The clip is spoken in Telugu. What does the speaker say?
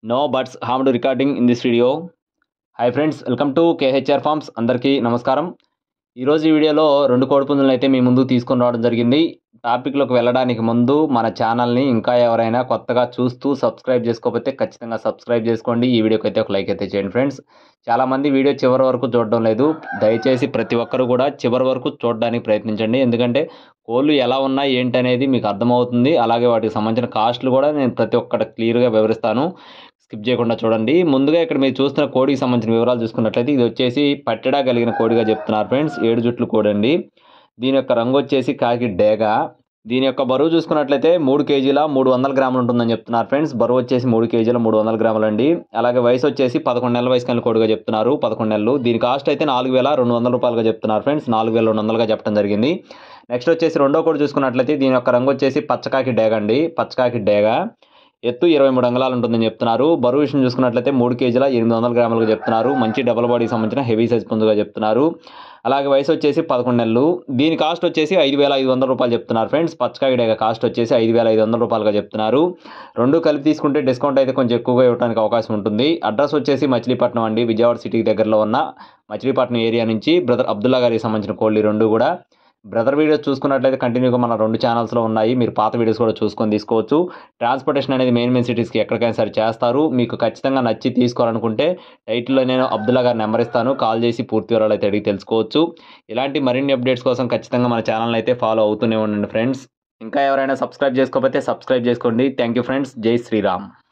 no birds harm to recording in this video hi friends welcome to KHR farms అందరికీ నమస్కారం ఈరోజు ఈ వీడియోలో రెండు కోడిపుంజులను అయితే మీ ముందు తీసుకొని రావడం జరిగింది టాపిక్లోకి వెళ్ళడానికి ముందు మన ఛానల్ని ఇంకా ఎవరైనా కొత్తగా చూస్తూ సబ్స్క్రైబ్ చేసుకోకపోతే ఖచ్చితంగా సబ్స్క్రైబ్ చేసుకోండి ఈ వీడియోకి అయితే ఒక లైక్ అయితే చేయండి ఫ్రెండ్స్ చాలామంది వీడియో చివరి వరకు చూడడం లేదు దయచేసి ప్రతి ఒక్కరు కూడా చివరి వరకు చూడడానికి ప్రయత్నించండి ఎందుకంటే కోళ్ళు ఎలా ఉన్నాయి ఏంటి అనేది మీకు అర్థమవుతుంది అలాగే వాటికి సంబంధించిన కాస్ట్లు కూడా నేను ప్రతి ఒక్కటి క్లియర్గా వివరిస్తాను స్కిప్ చేయకుండా చూడండి ముందుగా ఇక్కడ మీరు చూస్తున్న కోడికి సంబంధించిన వివరాలు చూసుకున్నట్లయితే ఇది వచ్చేసి పట్టెడా కలిగిన కోడిగా చెప్తున్నారు ఫ్రెండ్స్ ఏడు జుట్లు కోడి అండి దీని యొక్క రంగు వచ్చేసి కాకి డేగ దీని యొక్క బరువు చూసుకున్నట్లయితే మూడు కేజీల మూడు వందల గ్రాములు ఉంటుందని చెప్తున్నారు ఫ్రెండ్స్ బరువు వచ్చేసి మూడు కేజీల మూడు వందల గ్రాములు అండి అలాగే వయసు వచ్చేసి పదకొండు నెలల వయసు కలిగిన కోడిగా చెప్తున్నారు పదకొండు నెలలు దీని కాస్ట్ అయితే నాలుగు వేల రెండు వందల రూపాయలుగా చెప్తున్నారు ఫ్రెండ్స్ నాలుగు వేల రెండు వందలుగా చెప్పడం జరిగింది నెక్స్ట్ వచ్చేసి రెండో కోడి చూసుకున్నట్లయితే దీని యొక్క రంగు వచ్చేసి పచ్చకాకి డేగ అండి పచ్చకాకి డేగ ఎత్తు ఇరవై మూడు అంగళాలు ఉంటుందని చెప్తున్నారు బరువు విషయం చూసుకున్నట్లయితే మూడు కేజీల ఎనిమిది వందల గ్రాములుగా చెప్తున్నారు మంచి డబల్ బాడీకి సంబంధించిన హెవీ సైజ్ పుంజుగా చెప్తున్నారు అలాగే వయసు వచ్చేసి పదకొండు నెలలు దీని కాస్ట్ వచ్చేసి ఐదు వేల ఐదు వందల రూపాయలు చెప్తున్నారు ఫ్రెండ్స్ పచ్చకాయ డేగ కాస్ట్ వచ్చేసి ఐదు వేల ఐదు వందల రూపాయలుగా చెప్తున్నారు రెండు కలిపి తీసుకుంటే డిస్కౌంట్ అయితే కొంచెం ఎక్కువగా ఇవ్వడానికి అవకాశం ఉంటుంది అడ్రస్ వచ్చేసి మచిలీపట్నం అండి విజయవాడ సిటీకి దగ్గరలో ఉన్న మచిలీపట్నం ఏరియా నుంచి బ్రదర్ అబ్దుల్లా గారికి సంబంధించిన కోళ్ళు ఈ రెండు కూడా బ్రదర్ వీడియోస్ చూసుకున్నట్లయితే కంటిన్యూగా మన రెండు ఛానల్స్లో ఉన్నాయి మీరు పాత వీడియోస్ కూడా చూసుకొని తీసుకోవచ్చు ట్రాన్స్పోర్టేషన్ అనేది మెయిన్ మెయిన్ సిటీస్కి ఎక్కడికైనా సరే చేస్తారు మీకు ఖచ్చితంగా నచ్చి తీసుకోవాలనుకుంటే టైటిల్లో నేను అబ్దుల్లా గారి నెంబర్ ఇస్తాను కాల్ చేసి పూర్తి వివరాలు అయితే అడిగి తెలుసుకోవచ్చు ఇలాంటి మరిన్ని అప్డేట్స్ కోసం ఖచ్చితంగా మన ఛానల్ అయితే ఫాలో అవుతూనే ఉండండి ఫ్రెండ్స్ ఇంకా ఎవరైనా సబ్స్క్రైబ్ చేసుకోకపోతే సబ్స్క్రైబ్ చేసుకోండి థ్యాంక్ యూ ఫ్రెండ్స్ జై శ్రీరామ్